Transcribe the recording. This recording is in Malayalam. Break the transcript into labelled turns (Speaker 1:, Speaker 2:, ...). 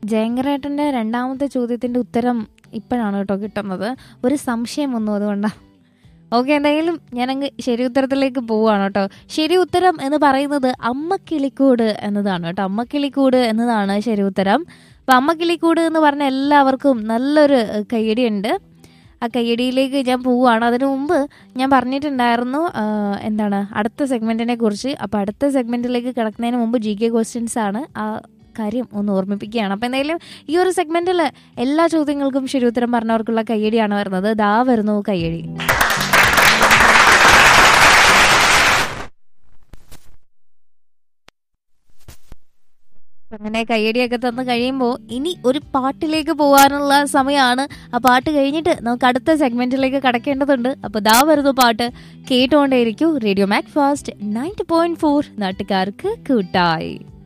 Speaker 1: ജയങ്കരേട്ടൻ്റെ രണ്ടാമത്തെ ചോദ്യത്തിൻ്റെ ഉത്തരം ഇപ്പോഴാണ് കേട്ടോ കിട്ടുന്നത് ഒരു സംശയം വന്നു അതുകൊണ്ടാണ് ഓക്കെ എന്തായാലും ഞാനങ്ങ് ശരി ഉത്തരത്തിലേക്ക് പോവാണ് കേട്ടോ ശരി ഉത്തരം എന്ന് പറയുന്നത് അമ്മക്കിളിക്കൂട് എന്നതാണ് കേട്ടോ അമ്മക്കിളിക്കൂട് എന്നതാണ് ശരി ഉത്തരം അപ്പം അമ്മക്കിളിക്കൂട് എന്ന് പറഞ്ഞ എല്ലാവർക്കും നല്ലൊരു ഏഹ്, കയ്യടിയുണ്ട് ആ കയ്യടിയിലേക്ക് ഞാൻ പോവുകയാണ് അതിനു മുമ്പ് ഞാൻ പറഞ്ഞിട്ടുണ്ടായിരുന്നു ആ, എന്താണ് അടുത്ത സെഗ്മെൻറ്റിനെ കുറിച്ച് അപ്പോൾ അടുത്ത സെഗ്മെൻറ്റിലേക്ക് കിടക്കുന്നതിന് മുമ്പ് ജി കെ ക്വസ്റ്റ്യൻസ് ആണ് ആ കാര്യം ഒന്ന് ഓർമ്മിപ്പിക്കുകയാണ് അപ്പോൾ എന്തായാലും ഈ ഒരു സെഗ്മെൻറ്റിൽ എല്ലാ ചോദ്യങ്ങൾക്കും ശരി ഉത്തരം പറഞ്ഞവർക്കുള്ള കയ്യടിയാണ് വരുന്നത് ദാ വരുന്നു കയ്യടി അങ്ങനെ കയ്യടിയൊക്കെ തന്നു കഴിയുമ്പോൾ ഇനി ഒരു പാട്ടിലേക്ക് പോകാനുള്ള സമയമാണ് ആ പാട്ട് കഴിഞ്ഞിട്ട് നമുക്ക് അടുത്ത സെഗ്മെന്റിലേക്ക് കടക്കേണ്ടതുണ്ട് അപ്പോൾ ദാ വരുന്നു പാട്ട് കേട്ടുകൊണ്ടേയിരിക്കും radio Mac fast ninety point four നാട്ടുകാർക്ക് കൂട്ടായി